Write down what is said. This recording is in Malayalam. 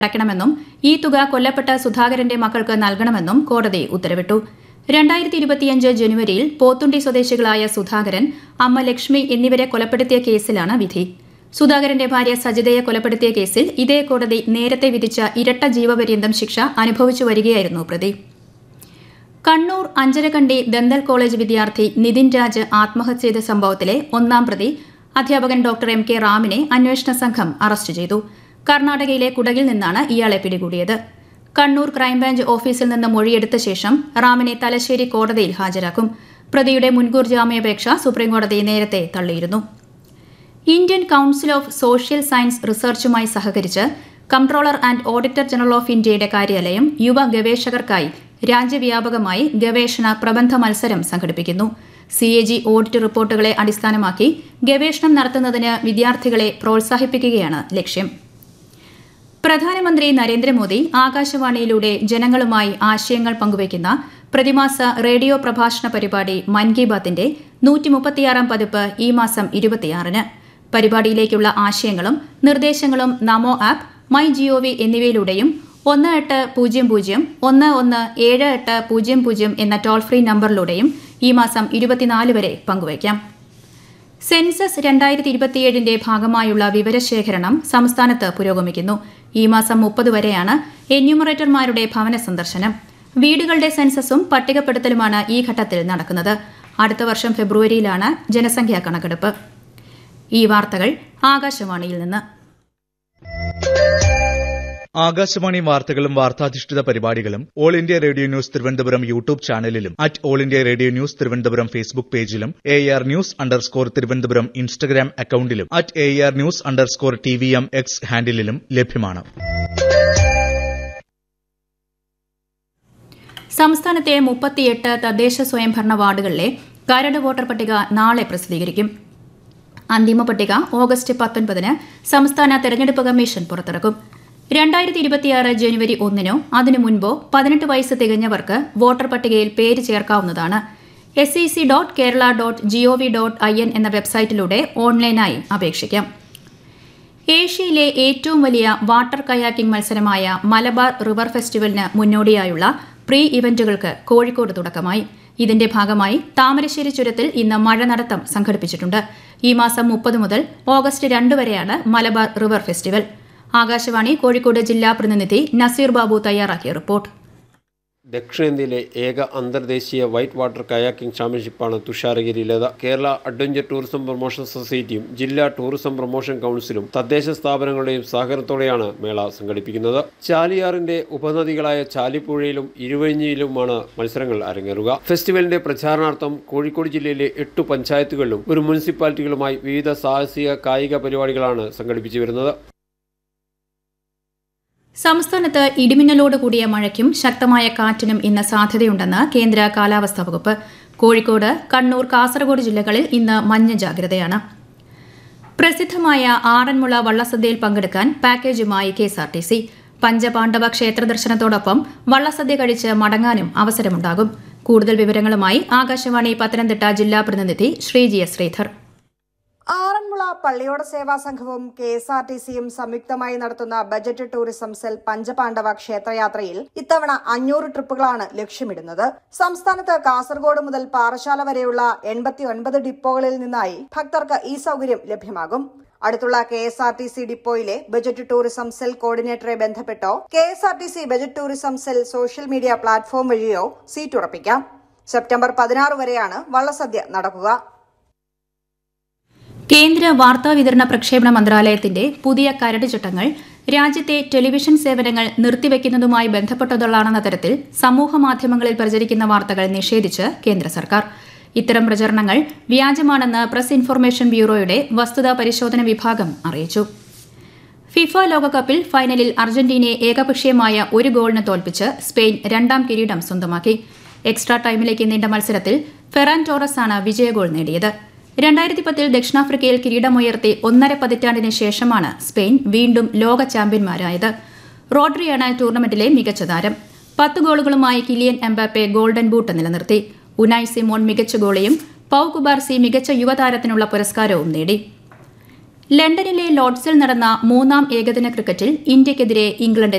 അടയ്ക്കണമെന്നും ഈ തുക കൊല്ലപ്പെട്ട സുധാകരന്റെ മക്കൾക്ക് നൽകണമെന്നും കോടതി ഉത്തരവിട്ടു രണ്ടായിരത്തി ഇരുപത്തിയഞ്ച് ജനുവരിയിൽ പോത്തുണ്ടി സ്വദേശികളായ സുധാകരൻ അമ്മ ലക്ഷ്മി എന്നിവരെ കൊലപ്പെടുത്തിയ കേസിലാണ് വിധി സുധാകരന്റെ ഭാര്യ സജിതയെ കൊലപ്പെടുത്തിയ കേസിൽ ഇതേ കോടതി നേരത്തെ വിധിച്ച ഇരട്ട ജീവപര്യന്തം ശിക്ഷ അനുഭവിച്ചു വരികയായിരുന്നു പ്രതി കണ്ണൂർ അഞ്ചരക്കണ്ടി ദന്തൽ കോളേജ് വിദ്യാർത്ഥി നിതിൻ രാജ് ആത്മഹത്യ ചെയ്ത സംഭവത്തിലെ ഒന്നാം പ്രതി അധ്യാപകൻ ഡോക്ടർ എം കെ റാമിനെ അന്വേഷണ സംഘം അറസ്റ്റ് ചെയ്തു കർണാടകയിലെ കുടകിൽ നിന്നാണ് ഇയാളെ പിടികൂടിയത് കണ്ണൂർ ക്രൈംബ്രാഞ്ച് ഓഫീസിൽ നിന്ന് മൊഴിയെടുത്ത ശേഷം റാമിനെ തലശ്ശേരി കോടതിയിൽ ഹാജരാക്കും പ്രതിയുടെ മുൻകൂർ ജാമ്യാപേക്ഷ സുപ്രീംകോടതി നേരത്തെ തള്ളിയിരുന്നു Indian council of social science റിസർച്ചുമായി സഹകരിച്ച് comptroller and auditor general of ഇന്ത്യയുടെ കാര്യാലയം യുവ ഗവേഷകർക്കായി രാജ്യവ്യാപകമായി ഗവേഷണ പ്രബന്ധ മത്സരം സംഘടിപ്പിക്കുന്നു സി എ ജി ഓഡിറ്റ് റിപ്പോർട്ടുകളെ അടിസ്ഥാനമാക്കി ഗവേഷണം നടത്തുന്നതിന് വിദ്യാർത്ഥികളെ പ്രോത്സാഹിപ്പിക്കുകയാണ് ലക്ഷ്യം പ്രധാനമന്ത്രി നരേന്ദ്രമോദി ആകാശവാണിയിലൂടെ ജനങ്ങളുമായി ആശയങ്ങൾ പങ്കുവയ്ക്കുന്ന പ്രതിമാസ റേഡിയോ പ്രഭാഷണ പരിപാടി മൻ കി ബാത്തിന്റെ നൂറ്റിമുപ്പത്തിയാറാം പതിപ്പ് ഈ മാസം ഇരുപത്തിയാറിന് പരിപാടിയിലേക്കുള്ള ആശയങ്ങളും നിർദ്ദേശങ്ങളും നമോ ആപ്പ് മൈ ജിഒവി എന്നിവയിലൂടെയും ഒന്ന് എട്ട് പൂജ്യം പൂജ്യം ഒന്ന് ഒന്ന് ഏഴ് എട്ട് പൂജ്യം പൂജ്യം എന്ന ടോൾ ഫ്രീ നമ്പറിലൂടെയും ഈ മാസം ഇരുപത്തിനാല് വരെ പങ്കുവയ്ക്കാം സെൻസസ് രണ്ടായിരത്തി ഇരുപത്തിയേഴിന്റെ ഭാഗമായുള്ള വിവരശേഖരണം സംസ്ഥാനത്ത് പുരോഗമിക്കുന്നു ഈ മാസം മുപ്പത് വരെയാണ് എന്യൂമറേറ്റർമാരുടെ ഭവന സന്ദർശനം വീടുകളുടെ സെൻസസും പട്ടികപ്പെടുത്തലുമാണ് ഈ ഘട്ടത്തിൽ നടക്കുന്നത് അടുത്ത വർഷം ഫെബ്രുവരിയിലാണ് ജനസംഖ്യാ കണക്കെടുപ്പ് ഈ വാർത്തകൾ ആകാശവാണിയിൽ നിന്ന് ആകാശവാണി വാർത്തകളും വാർത്താധിഷ്ഠിത പരിപാടികളും all India radio news Thiruvananthapuram YouTube ചാനലിലും at all India radio news Thiruvananthapuram Facebook പേജിലും A R news underscore Thiruvananthapuram Instagram അക്കൌണ്ടിലും at A R news underscore T V M X ഹാൻഡിലും ലഭ്യമാണ് സംസ്ഥാനത്തെ മുപ്പത്തിയെട്ട് തദ്ദേശ സ്വയംഭരണ വാർഡുകളിലെ കരട് വോട്ടർ പട്ടിക നാളെ പ്രസിദ്ധീകരിക്കും അന്തിമ പട്ടിക ഓഗസ്റ്റ് പത്തൊൻപതിന് സംസ്ഥാന തെരഞ്ഞെടുപ്പ് കമ്മീഷൻ പുറത്തിറക്കും രണ്ടായിരത്തി ഇരുപത്തിയാറ് ജനുവരി ഒന്നിനോ അതിനു മുൻപോ പതിനെട്ട് വയസ്സ് തികഞ്ഞവർക്ക് വോട്ടർ പട്ടികയിൽ പേര് ചേർക്കാവുന്നതാണ് S E C dot Kerala dot G O V dot I N എന്ന വെബ്സൈറ്റിലൂടെ ഓൺലൈനായി അപേക്ഷിക്കാം ഏഷ്യയിലെ ഏറ്റവും വലിയ വാട്ടർ കയാക്കിംഗ് മത്സരമായ മലബാർ റിവർ ഫെസ്റ്റിവലിന് മുന്നോടിയായുള്ള പ്രീ ഇവന്റുകൾക്ക് കോഴിക്കോട് തുടക്കമായി ഇതിന്റെ ഭാഗമായി താമരശ്ശേരി ചുരത്തിൽ ഇന്ന് മഴ നടത്തം സംഘടിപ്പിച്ചിട്ടുണ്ട് ഈ മാസം മുപ്പത് മുതൽ ഓഗസ്റ്റ് രണ്ട് വരെയാണ് മലബാർ റിവർ ഫെസ്റ്റിവൽ ആകാശവാണി കോഴിക്കോട് ജില്ലാ പ്രതിനിധി നസീർ ബാബു തയ്യാറാക്കിയ റിപ്പോർട്ട് ദക്ഷിണേന്ത്യയിലെ ഏക അന്തർദേശീയ വൈറ്റ് വാട്ടർ കയാക്കിംഗ് ചാമ്പ്യൻഷിപ്പാണ് തുഷാരഗിരിയിലേത് കേരള അഡ്വഞ്ചർ ടൂറിസം പ്രൊമോഷൻ സൊസൈറ്റിയും ജില്ലാ ടൂറിസം പ്രൊമോഷൻ കൗൺസിലും തദ്ദേശ സ്ഥാപനങ്ങളുടെയും സഹകരണത്തോടെയാണ് മേള സംഘടിപ്പിക്കുന്നത് ചാലിയാറിന്റെ ഉപനദികളായ ചാലിപ്പുഴയിലും ഇരുവഴിഞ്ഞിയിലുമാണ് മത്സരങ്ങൾ അരങ്ങേറുക ഫെസ്റ്റിവലിന്റെ പ്രചാരണാർത്ഥം കോഴിക്കോട് ജില്ലയിലെ എട്ടു പഞ്ചായത്തുകളിലും ഒരു മുനിസിപ്പാലിറ്റികളുമായി വിവിധ സാഹസിക കായിക പരിപാടികളാണ് സംഘടിപ്പിച്ചു വരുന്നത് സംസ്ഥാനത്ത് ഇടിമിന്നലോട് കൂടിയ മഴയ്ക്കും ശക്തമായ കാറ്റിനും ഇന്ന് സാധ്യതയുണ്ടെന്ന് കേന്ദ്ര കാലാവസ്ഥാ വകുപ്പ് കോഴിക്കോട് കണ്ണൂർ കാസർഗോഡ് ജില്ലകളിൽ ഇന്ന് മഞ്ഞ ജാഗ്രതയാണ് പ്രസിദ്ധമായ ആറന്മുള വള്ളസദ്യയിൽ പങ്കെടുക്കാൻ പാക്കേജുമായി കെഎസ്ആർടിസി പഞ്ചപാണ്ഡവ ക്ഷേത്ര ദർശനത്തോടൊപ്പം വള്ളസദ്യ കഴിച്ച് മടങ്ങാനും അവസരമുണ്ടാകും കൂടുതൽ വിവരങ്ങളുമായി ആകാശവാണി പത്തനംതിട്ട ജില്ലാ പ്രതിനിധി ശ്രീജി എസ് ശ്രീധർ ആറന്മുള പള്ളിയോട സേവാ സംഘവും കെ എസ് ആർ ടി സിയും സംയുക്തമായി നടത്തുന്ന ബജറ്റ് ടൂറിസം സെൽ പഞ്ചപാണ്ഡവ ക്ഷേത്രയാത്രയിൽ ഇത്തവണ അഞ്ഞൂറ് ട്രിപ്പുകളാണ് ലക്ഷ്യമിടുന്നത് സംസ്ഥാനത്ത് കാസർഗോഡ് മുതൽ പാറശാല വരെയുള്ള എൺപത്തി ഒൻപത് ഡിപ്പോകളിൽ നിന്നായി ഭക്തർക്ക് ഈ സൗകര്യം ലഭ്യമാകും അടുത്തുള്ള K S R T C ഡിപ്പോയിലെ ബജറ്റ് ടൂറിസം സെൽ കോർഡിനേറ്ററെ ബന്ധപ്പെട്ടോ K S R T C budget tourism cell social media platform വഴിയോ സീറ്റ് ഉറപ്പിക്കാം സെപ്റ്റംബർ പതിനാറ് വരെയാണ് വള്ളസദ്യ നടക്കുക കേന്ദ്ര വാർത്താവിതരണ പ്രക്ഷേപണ മന്ത്രാലയത്തിന്റെ പുതിയ കരട് ചട്ടങ്ങൾ രാജ്യത്തെ ടെലിവിഷൻ സേവനങ്ങൾ നിർത്തിവെക്കുന്നതുമായി ബന്ധപ്പെട്ടതുള്ളാണെന്ന തരത്തിൽ സമൂഹമാധ്യമങ്ങളിൽ പ്രചരിക്കുന്ന വാർത്തകൾ നിഷേധിച്ച് കേന്ദ്ര സർക്കാർ ഇത്തരം പ്രചരണങ്ങൾ വ്യാജമാണെന്ന് പ്രസ് ഇൻഫർമേഷൻ ബ്യൂറോയുടെ വസ്തുതാ പരിശോധന വിഭാഗം അറിയിച്ചു ഫിഫ ലോകകപ്പിൽ ഫൈനലിൽ അർജന്റീനയെ ഏകപക്ഷീയമായ ഒരു ഗോളിന് തോൽപ്പിച്ച് സ്പെയിൻ രണ്ടാം കിരീടം സ്വന്തമാക്കി എക്സ്ട്രാ ടൈമിലേക്ക് നീണ്ട മത്സരത്തിൽ ഫെറാൻ ടോറസ് ആണ് വിജയഗോൾ നേടിയത് രണ്ടായിരത്തി പത്തിൽ ദക്ഷിണാഫ്രിക്കയിൽ കിരീടമുയർത്തി ഒന്നര പതിറ്റാണ്ടിന് ശേഷമാണ് സ്പെയിൻ വീണ്ടും ലോക ചാമ്പ്യന്മാരായത് റോഡ്രിയാണ് ടൂർണമെന്റിലെ മികച്ച താരം പത്ത് ഗോളുകളുമായി കിലിയൻ എംബാപ്പെ ഗോൾഡൻ ബൂട്ട് നിലനിർത്തി ഉനായ് സിമോൺ മികച്ച ഗോളിയും പൌ കുബാർസി മികച്ച യുവതാരത്തിനുള്ള പുരസ്കാരവും നേടി ലണ്ടനിലെ ലോർഡ്സിൽ നടന്ന മൂന്നാം ഏകദിന ക്രിക്കറ്റിൽ ഇന്ത്യയ്ക്കെതിരെ ഇംഗ്ലണ്ട്